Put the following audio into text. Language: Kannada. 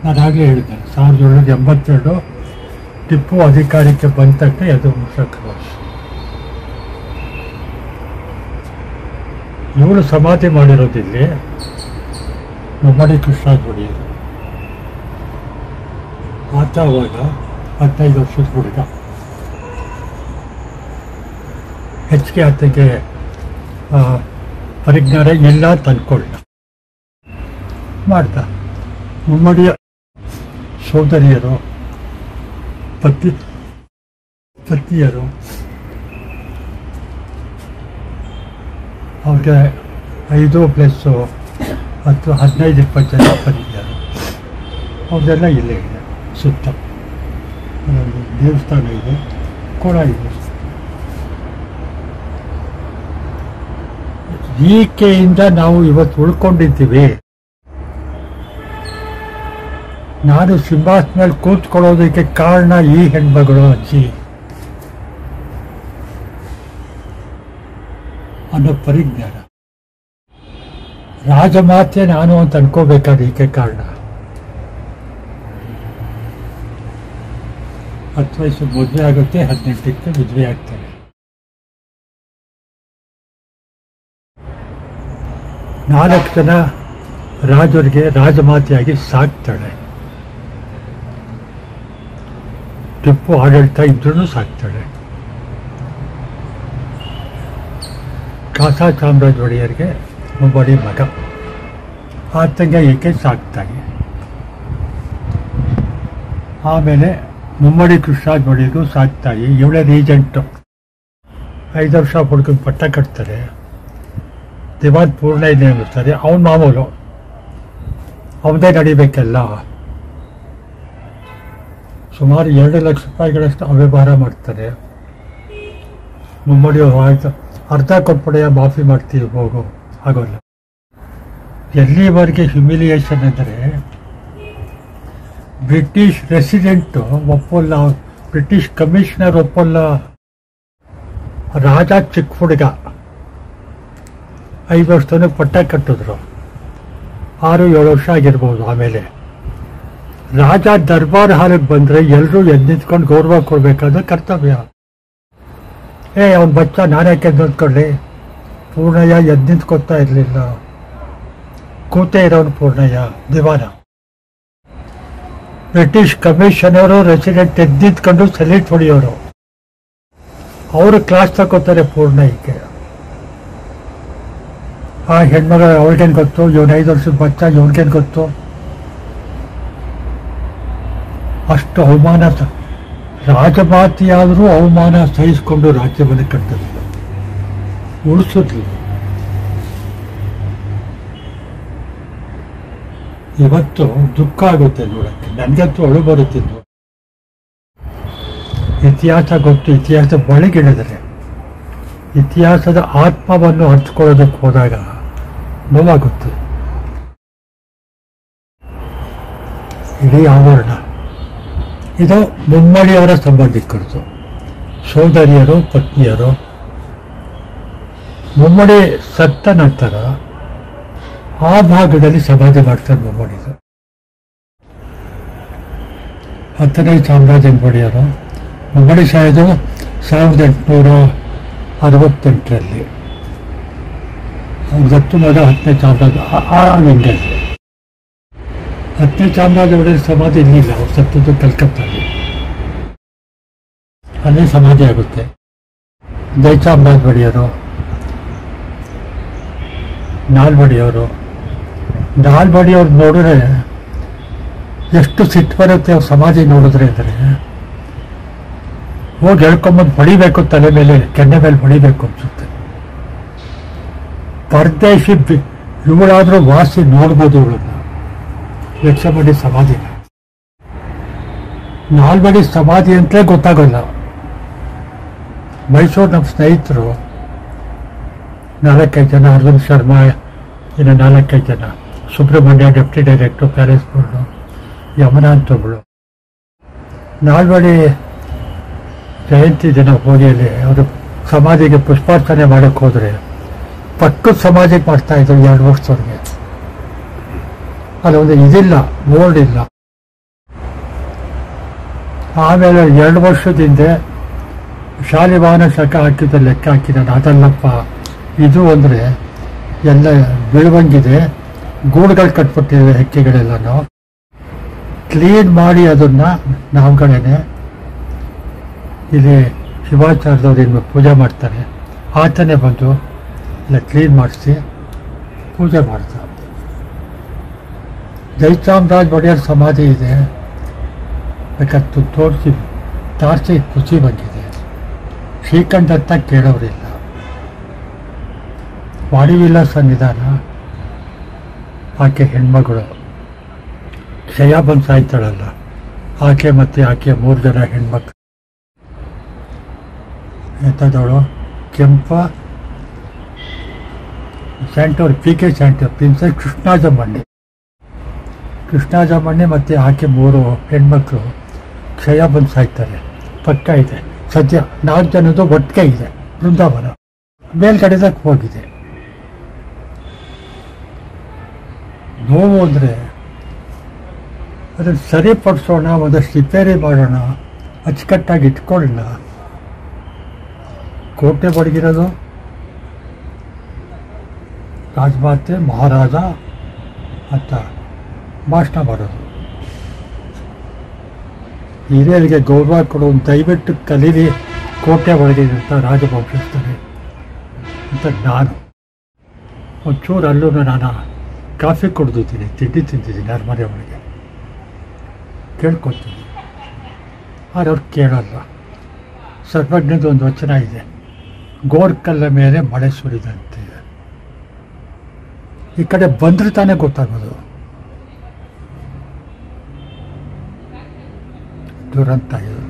ನಾನು ಆಗಲೇ ಹೇಳಿದ್ದೆ ಸಾವಿರದ ಏಳ್ನೂರ ಎಂಬತ್ತೆರಡು ಟಿಪ್ಪು ಅಧಿಕಾರಕ್ಕೆ ಬಂದ ತಕ್ಷಣ ಅದು ವರ್ಷ ಇವಳು ಸಮಾಧಿ ಮಾಡಿರೋದಿಲ್ಲಿ ನಮ್ಮಡಿ ಕೃಷ್ಣರಾಜ ಒಡೆಯರು ಆತ ಅವಾಗ ಹದಿನೈದು ವರ್ಷದ ಹುಡುಗ ಹೆಚ್ಚಿಗೆ ಆತಗೆ ಆ, ಪರಿಜ್ಞಾನ ಇಲ್ಲ ತಂದ್ಕೊಳ್ಳ ಮಾಡ್ದ ಮುಮ್ಮಡಿಯ ಸೋದರಿಯರು ಪತಿ ಪತಿಯರು ಅವ್ರಿಗೆ ಐದು ಪ್ಲಸ್ಸು ಹತ್ತು ಹದಿನೈದು ಇಪ್ಪತ್ತು ಜನ ಬಂದಿದ್ದಾರೆ ಅವ್ರದೆಲ್ಲ ಇಲ್ಲೇ ಇದೆ ಸುತ್ತ ಅಲ್ಲೊಂದು ದೇವಸ್ಥಾನ ಇದೆ ಕೊಳ ಇದೆ ಈಕೆಯಿಂದ ನಾವು ಇವತ್ತು ಉಳ್ಕೊಂಡಿದ್ದೀವಿ ನಾನು ಸಿಂಹಾಸನ ಮೇಲೆ ಕೂತ್ಕೊಳ್ಳೋದಕ್ಕೆ ಕಾರಣ ಈ ಹೆಣ್ಮಗಳು ಅಜ್ಜಿ ಅನ್ನೋ ಪರಿಜ್ಞಾನ ರಾಜಮಾತೆ ನಾನು ಅಂತ ಅನ್ಕೋಬೇಕಾದ್ರೆ ಈಕೆ ಕಾರಣ ಹತ್ತು ವಯಸ್ಸು ಮದುವೆ ಆಗುತ್ತೆ ಹದಿನೆಂಟಕ್ಕೆ ಮದುವೆ ಆಗ್ತಾರೆ ನಾಲ್ಕು ಜನ ರಾಜರಿಗೆ ರಾಜಮಾತೆಯಾಗಿ ಸಾಕ್ತಾಳೆ ಟಿಪ್ಪು ಆಡಳಿತ ಇದ್ರೂ ಸಾಕ್ತಾಳೆ ಕಾಸಾ ಚಾಮರಾಜ ಒಡೆಯರಿಗೆ ಒಬ್ಬಡಿ ಮಗ ಆತಂಗೆ ಏಕೆ ಸಾಕ್ತಾನೆ ಆಮೇಲೆ ಮುಮ್ಮಡಿ ಕೃಷ್ಣರಾಜ ಒಡೆಯರು ಸಾಕ್ತಾಯಿ ಇವಳೇ ರೀಜೆಂಟು ಐದು ವರ್ಷ ಹುಡುಗನ ಪಟ್ಟ ಕಟ್ತಾರೆ ದಿವಾನ್ ಪೂರ್ಣ ಇದೆ ಅನ್ನಿಸ್ತಾರೆ ಅವನ ಮಾಮೂಲು ಅವನೇ ನಡಿಬೇಕೆಲ್ಲ ಸುಮಾರು ಎರಡು ಲಕ್ಷ ರೂಪಾಯಿಗಳಷ್ಟು ಅವ್ಯವಹಾರ ಮಾಡ್ತಾರೆ ಮುಮ್ಮಡಿ ಅವ್ರು ಆಯ್ತು ಅರ್ಧ ಕೊಟ್ಬಿಡೆಯ ಮಾಫಿ ಮಾಡ್ತೀವಿ ಹೋಗು ಆಗೋಲ್ಲ ಎಲ್ಲಿವರೆಗೆ ಹ್ಯುಮಿಲಿಯೇಷನ್ ಅಂದರೆ ಬ್ರಿಟಿಷ್ ರೆಸಿಡೆಂಟು ಒಪ್ಪಲ್ಲ ಬ್ರಿಟಿಷ್ ಕಮಿಷನರ್ ಒಪ್ಪಲ್ಲ ರಾಜ ಚಿಕ್ಕ ಹುಡುಗ ಐದು ವರ್ಷದವನು ಪಟ್ಟ ಕಟ್ಟಿದ್ರು ಆರು ಏಳು ವರ್ಷ ಆಗಿರ್ಬೋದು ಆಮೇಲೆ ರಾಜ ದರ್ಬಾರ್ ಹಾಲಿಗೆ ಬಂದರೆ ಎಲ್ಲರೂ ಎದ್ದು ನಿಂತ್ಕೊಂಡು ಗೌರವ ಕೊಡಬೇಕಾದ ಕರ್ತವ್ಯ ಏ ಅವನ ಬಚ್ಚ ನಾನ್ಯಾಕೆ ನಿಂತ್ಕೊಳ್ಳಿ ಪೂರ್ಣಯ್ಯ ಎದ್ದು ನಿಂತ್ಕೊತಾ ಇರಲಿಲ್ಲ ಕೂತೇ ಇರೋನು ಪೂರ್ಣಯ್ಯ ದಿವಾನ ಬ್ರಿಟಿಷ್ ಕಮಿಷನರು ರೆಸಿಡೆಂಟ್ ಎದ್ದು ನಿಂತ್ಕೊಂಡು ಸೆಲೆಕ್ಟ್ ಹೊಡೆಯೋರು ಅವರು ಕ್ಲಾಸ್ ತಗೋತಾರೆ ಪೂರ್ಣಯ್ಯಕ್ಕೆ ಆ ಹೆಣ್ಮಗ ಅವ್ರಿಗೇನು ಗೊತ್ತು ಇವನು ಐದು ವರ್ಷದ ಬಚ್ಚ ಇವನಿಗೇನು ಗೊತ್ತು ಅಷ್ಟು ಅವಮಾನ ಸ- ರಾಜಮಾತಿಯಾದರೂ ಅವಮಾನ ಸಹಿಸಿಕೊಂಡು ರಾಜ್ಯವನ್ನು ಕಟ್ಟಲಿಲ್ಲ ಉಳಿಸಿದ್ಲು ಇವತ್ತು ದುಃಖ ಆಗುತ್ತೆ ನೋಡಕ್ಕೆ ನನಗಂತೂ ಅಳು ಬರುತ್ತಿದ್ದು ಇತಿಹಾಸ ಗೊತ್ತು ಇತಿಹಾಸ ಒಳಗಿಳಿದರೆ ಇತಿಹಾಸದ ಆತ್ಮವನ್ನು ಹಂಚ್ಕೊಳ್ಳೋದಕ್ಕೆ ಹೋದಾಗ ನೋವಾಗುತ್ತೆ ಇಡೀ ಆವರಣ ಇದು ಮುಮ್ಮಡಿಯವರ ಸಂಬಂಧಿಕರದು ಸೋದರಿಯರು ಪತ್ನಿಯರು ಮುಮ್ಮಡಿ ಸತ್ತ ನಂತರ ಆ ಭಾಗದಲ್ಲಿ ಸಮಾಧಿ ಮಾಡ್ತಾರೆ ಮುಮ್ಮಡಿದು ಹತ್ತನೇ ಚಾಮರಾಜ ಒಡೆಯರು ಮುಮ್ಮಡಿ ಸಾಯೋದು ಸಾವಿರದ ಎಂಟುನೂರ ಅರವತ್ತೆಂಟರಲ್ಲಿ ದತ್ತು ಮಗ ಹತ್ತನೇ ಚಾಮರಾಜ ಆ- ಆ ಅಂಗಲ್ಲಿ ಹತ್ತನೇ ಚಾಮರಾಜ ಒಡೆಯರ ಸಮಾಧಿ ಇಲ್ಲಿಲ್ಲ ಅವ್ರು ಸತ್ತದ್ದು ಕಲ್ಕತ್ತಾದಲ್ಲಿ ಅಲ್ಲೇ ಸಮಾಧಿ ಆಗುತ್ತೆ ಜಯಚಾಮರಾಜ ಒಡೆಯರು ನಾಲ್ವಡಿಯವರು ನಾಲ್ವಡಿಯವ್ರು ನೋಡಿದ್ರೆ ಎಷ್ಟು ಸಿಟ್ಟು ಬರುತ್ತೆ ಅವ್ರ ಸಮಾಧಿ ನೋಡಿದ್ರೆ ಅಂದರೆ ಹೋಗಿ ಹೇಳ್ಕೊಂಬಂದು ಹೊಡಿಬೇಕು ತಲೆ ಮೇಲೆ ಕೆನ್ನೆ ಮೇಲೆ ಹೊಡಿಬೇಕು ಅನ್ಸುತ್ತೆ ಪರದೇಶಿ ಬಿ- ಇವಳಾದ್ರೂ ವಾಸಿ ನೋಡ್ಬೋದು ಇವಳನ್ನ ಯಕ್ಷಮಡಿ ಸಮಾಧಿನ ನಾಲ್ವಡಿ ಸಮಾಧಿ ಅಂತಲೇ ಗೊತ್ತಾಗಲ್ಲ ಮೈಸೂರು ನಮ್ಮ ಸ್ನೇಹಿತರು ನಾಲ್ಕೈದು ಜನ ಅರವಿಂದ್ ಶರ್ಮಾ ಇನ್ನು ನಾಲ್ಕೈದು ಜನ Subramanya deputy director palace board ಯಮನ ಅಂತ ಒಬ್ಳು ನಾಲ್ವಡಿ ಜಯಂತಿ ದಿನ ಹೋಗಿಯಲ್ಲಿ ಅವರು ಸಮಾಧಿಗೆ ಪುಷ್ಪಾರ್ಚನೆ ಮಾಡಕ್ಕೆ ಹೋದರೆ ಪಕ್ಕದ ಸಮಾಧಿಗೆ ಮಾಡ್ತಾ ಇದ್ರು ಎರಡು ವರ್ಷದವ್ರಿಗೆ ಅದೊಂದು ಇದಿಲ್ಲ ಬೋರ್ಡ್ ಇಲ್ಲ ಆಮೇಲೆ ಎರಡು ವರ್ಷದ ಹಿಂದೆ ಶಾಲಿವಾಹನ ಶಕ ಹಾಕಿದ ಲೆಕ್ಕ ಹಾಕಿದ್ದಾನೆ ಅದಲ್ಲಪ್ಪ ಇದು ಅಂದರೆ ಎಲ್ಲ ಬೆಳವಂಗಿದೆ ಗೂಡುಗಳು ಕಟ್ಬಿಟ್ಟಿವೆ ಹೆಕ್ಕೆಗಳೆಲ್ಲನೂ ಕ್ಲೀನ್ ಮಾಡಿ ಅದನ್ನು ನಾವುಗಳೇನೆ ಇಲ್ಲಿ ಶಿವಾಚಾರ್ಯದವ್ರು ಏನು ಪೂಜೆ ಮಾಡ್ತಾರೆ ಆತನೇ ಬಂದು ಎಲ್ಲ ಕ್ಲೀನ್ ಮಾಡಿಸಿ ಪೂಜೆ ಮಾಡ್ತಾರೆ ಜಯಚಾಮರಾಜ್ ಒಡೆಯರ್ ಸಮಾಧಿ ಇದೆ ಬೇಕಾದ್ದು ತೋರಿಸಿ ತಾರ್ಸಿ ಖುಷಿ ಬಂದಿದೆ ಶ್ರೀಕಂಠತ್ತ ಕೇಳೋರಿಲ್ಲ ವಾಡಿವಿಲ್ಲ ಸನ್ನಿಧಾನ ಆಕೆ ಹೆಣ್ಮಗಳು ಕ್ಷಯ ಬಂದು ಸಾಯ್ತಾಳಲ್ಲ ಆಕೆ ಮತ್ತು ಆಕೆ ಮೂರು ಜನ ಹೆಣ್ಮಕ್ಳು ಎಂಥದವಳು ಕೆಂಪ ಸ್ಯಾಂಟೋರ್ ಪಿ ಕೆ ಸ್ಯಾಂಟೋರ್ ಪ್ರಿನ್ಸೆಸ್ ಕೃಷ್ಣಾಜಮ್ಮಣ್ಣಿ ಕೃಷ್ಣಾಜಮ್ಮಣ್ಣಿ ಮತ್ತು ಆಕೆ ಮೂರು ಹೆಣ್ಮಕ್ಳು ಕ್ಷಯ ಬಂದು ಸಾಯ್ತಾರೆ ಪಕ್ಕ ಇದೆ ಸದ್ಯ ನಾಲ್ಕು ಜನದ್ದು ಒಟ್ಟಿಗೆ ಇದೆ ಬೃಂದಾವನ ಮೇಲ್ಗಡೆದಕ್ಕೆ ಹೋಗಿದೆ ನೋವು ಅಂದರೆ ಅದನ್ನು ಸರಿಪಡಿಸೋಣ ಒಂದಷ್ಟು ರಿಪೇರಿ ಮಾಡೋಣ ಅಚ್ಚುಕಟ್ಟಾಗಿ ಇಟ್ಕೊಳ್ಳೋಣ ಕೋಟೆ ಬಡಗಿರೋದು ರಾಜಮಾತೆ ಮಹಾರಾಜ ಅಂತ ಭಾಷಣ ಮಾಡೋದು ಹಿರಿಯರಿಗೆ ಗೌರವ ಕೊಡುವ ದಯವಿಟ್ಟು ಕಲೀರಿ ಕೋಟೆ ಒಳಗಿದಂಥ ರಾಜವಂಶಸ್ಥರೇ ಅಂತ ನಾನು ಒಂಚೂರು ಅಲ್ಲೂ ನಾನು ಕಾಫಿ ಕುಡ್ದಿದ್ದೀನಿ ತಿಂಡಿ ತಿಂದಿದ್ದೀನಿ ಅರಮನೆ ಒಳಗೆ ಕೇಳ್ಕೊತೀನಿ ಆದರೆ ಅವ್ರು ಕೇಳಲ್ಲ ಸರ್ವಜ್ಞದ ಒಂದು ವಚನ ಇದೆ ಗೋರ್ಕಲ್ಲ ಮೇಲೆ ಮಳೆ ಸುರಿದಂತೆ ಈ ಕಡೆ ಬಂದ್ರೆ ತಾನೇ ಗೊತ್ತಾಗೋದು ದುರಂತ ಇದು